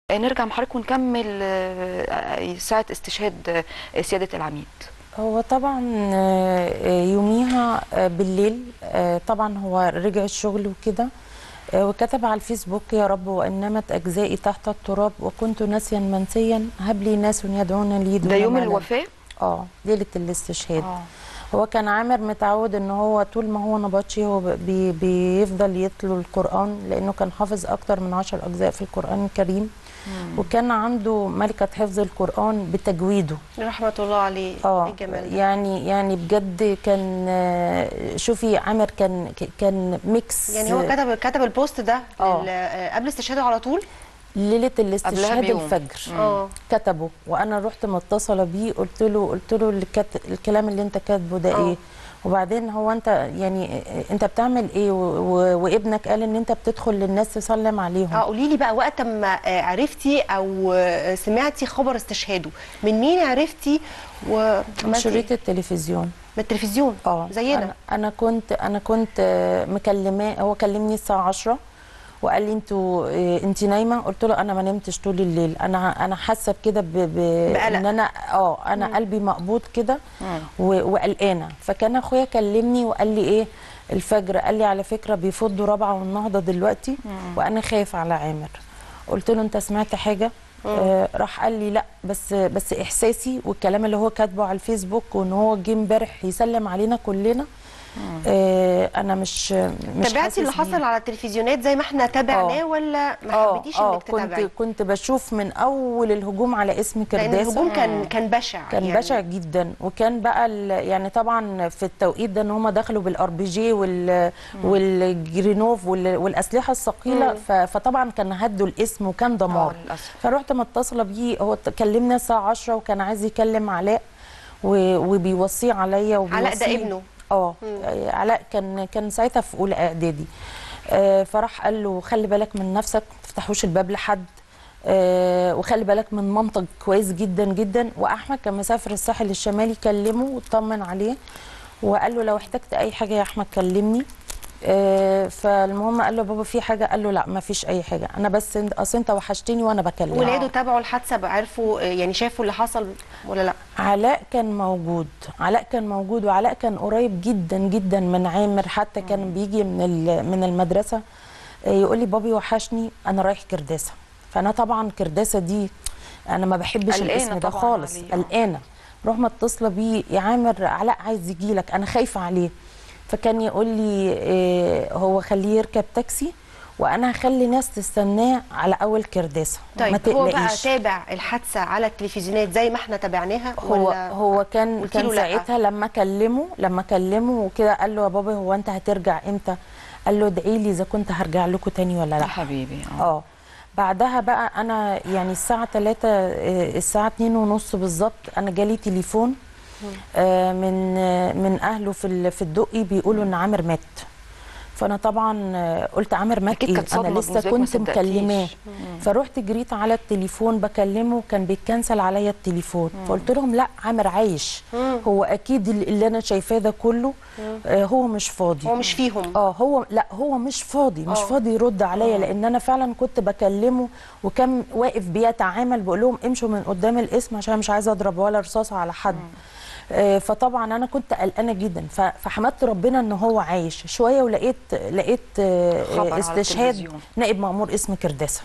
نرجع مع حضرتك ونكمل آه، ساعة استشهاد آه، سيادة العميد هو طبعا آه، يوميها آه، بالليل آه، طبعا هو رجع الشغل وكده آه، وكتب على الفيسبوك يا رب وان نمت اجزائي تحت التراب وكنت ناسيا منسيا هب لي ناس يدعون لي دون ده يوم ملل. الوفاة اه ليله الاستشهاد آه. هو كان عامر متعود ان هو طول ما هو نبطشي هو بي بيفضل يتلو القران لانه كان حافظ اكتر من عشر اجزاء في القران الكريم وكان عنده ملكه حفظ القران بتجويده رحمة الله عليه اه إيه الجمال ده يعني يعني بجد كان آه، شوفي عامر كان كان ميكس يعني هو كتب كتب البوست ده آه. لل- آه، قبل استشهاده على طول ليله الاستشهاد بيوم. الفجر اه كتبه وانا رحت متصله بيه قلت له قلت له اللي كت... الكلام اللي انت كاتبه ده آه. ايه وبعدين هو انت يعني انت بتعمل ايه و... و... وابنك قال ان انت بتدخل للناس تسلم عليهم اه قولي لي بقى وقت ما آه، عرفتي او آه، سمعتي خبر استشهاده من مين عرفتي من وعملتي شريط إيه؟ التلفزيون من التلفزيون اه زينا انا, أنا كنت انا كنت آه، مكلماه هو كلمني الساعه 10 وقال لي انتوا آه، انت نايمه قلت له انا ما نمتش طول الليل انا انا حاسه بكده ب... ب... بقلق. ان انا اه انا قلبي مقبوض كده و- وقلقانه فكان اخويا كلمني وقال لي ايه الفجر قال لي على فكره بيفضوا رابعه والنهضه دلوقتي وانا خايف على عامر قلت له انت سمعت حاجه آه راح قال لي لا بس بس احساسي والكلام اللي هو كاتبه على الفيسبوك وان هو جه امبارح يسلم علينا كلنا آه انا مش مش تابعتي اللي حاسس بيه. حصل على التلفزيونات زي ما احنا تابعناه آه. ولا ما اه حبيتيش اه انك كنت تتابعي كنت بشوف من اول الهجوم على اسم لان كرداسه الهجوم كان كان بشع كان يعني. بشع جدا وكان بقى ال- يعني طبعا في التوقيت ده ان هم دخلوا بالار بي جي وال والجرينوف وال- والاسلحه الثقيله ف- فطبعا كان هدوا الاسم وكان دمار آه، للأسف. فرحت متصله بيه هو ت- كلمنا الساعه 10 وكان عايز يكلم علاء و- وبيوصيه عليا وبيوصيه علاء ده ابنه اه علاء كان كان ساعتها في اولى اعدادي آه، فراح قال له خلي بالك من نفسك ما تفتحوش الباب لحد آه، وخلي بالك من منطق كويس جدا جدا واحمد كان مسافر الساحل الشمالي كلمه واطمن عليه وقال له لو احتجت اي حاجه يا احمد كلمني آه، فالمهم قال له بابا في حاجه قال له لا ما فيش اي حاجه انا بس انت اصل انت وحشتني وانا بكلمك ولاده تابعوا الحادثه عرفوا آه، يعني شافوا اللي حصل ولا لا علاء كان موجود علاء كان موجود وعلاء كان قريب جدا جدا من عامر حتى كان بيجي من ال- من المدرسه آه، يقول لي بابي وحشني انا رايح كرداسه فانا طبعا كرداسه دي انا ما بحبش قلقانة الاسم ده طبعاً خالص عليه، آه. قلقانه روح متصله بيه يا عامر علاء عايز يجي لك انا خايفه عليه فكان يقول لي آه، هو خليه يركب تاكسي وانا هخلي ناس تستناه على اول كرداسه ما طيب هو بقى تقلقيش. تابع الحادثه على التلفزيونات زي ما احنا تابعناها هو ولا هو كان قلتي له كان لأ؟ ساعتها لما كلمه لما كلمه وكده قال له يا بابا هو انت هترجع امتى قال له ادعي لي اذا كنت هرجع لكم تاني ولا يا لا حبيبي اه اه بعدها بقى انا يعني الساعه 3 الساعه 2 ونص بالظبط انا جالي تليفون آه، من آه، من اهله في ال- في الدقي بيقولوا ان عامر مات فانا طبعا آه، قلت عامر مات أكيد ايه كانت انا صدمة لسه بالنسبة لك، ما كنت صدقتيش. مكلماه فرحت جريت على التليفون بكلمه كان بيتكنسل عليا التليفون فقلت لهم لا عامر عايش هو اكيد اللي انا شايفاه ده كله آه، هو مش فاضي هو مش فيهم اه هو لا هو مش فاضي مش آه. فاضي يرد عليا لان انا فعلا كنت بكلمه وكان واقف بيتعامل بقول لهم امشوا من قدام الاسم عشان أنا مش عايزه اضرب ولا رصاصه على حد آه، فطبعا انا كنت قلقانه جدا ف- فحمدت ربنا ان هو عايش شويه ولقيت لقيت آه، خبر على استشهاد التلفزيون. نائب مأمور اسم كرداسه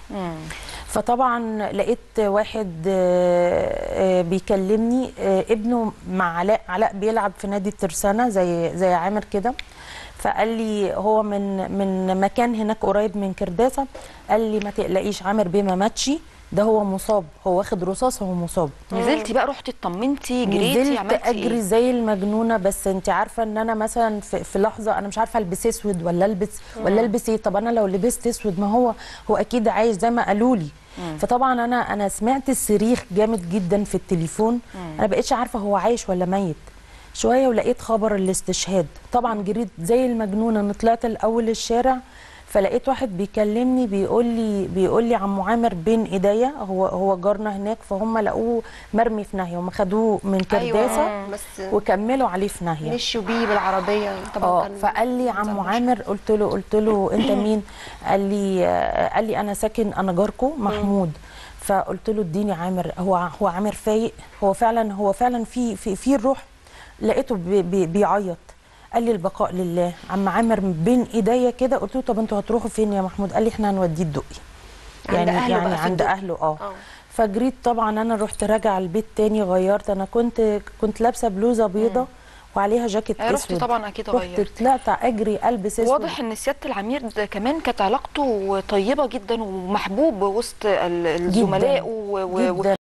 فطبعا لقيت واحد آه، آه، بيكلمني آه، ابنه مع علاء علاء بيلعب في نادي الترسانة زي زي عامر كده فقال لي هو من من مكان هناك قريب من كرداسه قال لي ما تقلقيش عامر بيه ما ماتش ده هو مصاب هو واخد رصاص هو مصاب نزلتي بقى رحتي اطمنتي جريتي نزلت عملتي اجري ايه؟ زي المجنونه بس انت عارفه ان انا مثلا في, في لحظه انا مش عارفه البس اسود ولا البس ولا البس ايه طب انا لو لبست اسود ما هو هو اكيد عايش زي ما قالوا لي فطبعا انا انا سمعت الصريخ جامد جدا في التليفون انا بقيتش عارفه هو عايش ولا ميت شويه ولقيت خبر الاستشهاد طبعا جريت زي المجنونه انا طلعت الاول الشارع فلقيت واحد بيكلمني بيقول لي بيقول لي عمو عامر بين ايديا هو هو جارنا هناك فهم لقوه مرمي في ناهيه هم خدوه من كرداسه أيوة بس وكملوا عليه في ناهيه مشوا بيه بالعربيه طبعا اه كان فقال لي عمو عامر قلت له قلت له انت مين قال لي آه، قال لي انا ساكن انا جاركو محمود فقلت له اديني عامر هو ع- هو عامر فايق هو فعلا هو فعلا في في في الروح لقيته بي بي بيعيط قال لي البقاء لله عم عامر بين ايديا كده قلت له طب انتوا هتروحوا فين يا محمود قال لي احنا هنوديه الدقي عند يعني أهله يعني بقى في عند الدقي. اهله اه آه. فجريت طبعا انا رحت راجعه البيت تاني غيرت انا كنت كنت لابسه بلوزه بيضه وعليها جاكيت آه، رحتي اسود طبعا أكيد رحت غيرتي. طلعت اجري البس اسود واضح ان سياده العمير ده كمان كانت علاقته طيبه جدا ومحبوب وسط ال- الزملاء و- و- جدا